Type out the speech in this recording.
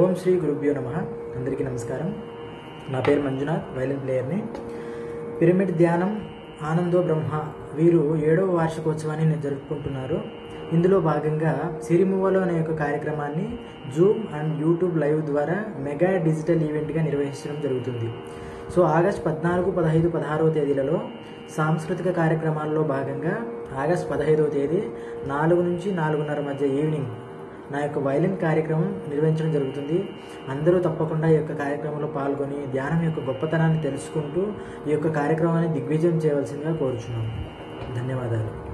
ఓం శ్రీ గురుభ్యో నమ అందరికీ నమస్కారం నా పేరు మంజునాథ్ వైలిన్ ప్లేయర్ని పిరమిడ్ ధ్యానం ఆనందో బ్రహ్మ వీరు ఏడవ వార్షికోత్సవాన్ని నేను జరుపుకుంటున్నారు ఇందులో భాగంగా సిరిమువ్వలో అనే ఒక కార్యక్రమాన్ని జూమ్ అండ్ యూట్యూబ్ లైవ్ ద్వారా మెగా డిజిటల్ ఈవెంట్గా నిర్వహించడం జరుగుతుంది సో ఆగస్ట్ పద్నాలుగు పదహైదు పదహారవ తేదీలలో సాంస్కృతిక కార్యక్రమాల్లో భాగంగా ఆగస్ట్ పదహైదవ తేదీ నాలుగు నుంచి నాలుగున్నర మధ్య ఈవినింగ్ నా యొక్క వైలిన్ కార్యక్రమం నిర్వహించడం జరుగుతుంది అందరూ తప్పకుండా ఈ యొక్క కార్యక్రమంలో పాల్గొని ధ్యానం యొక్క గొప్పతనాన్ని తెలుసుకుంటూ ఈ యొక్క కార్యక్రమాన్ని దిగ్విజయం చేయవలసిందిగా కోరుచున్నాను ధన్యవాదాలు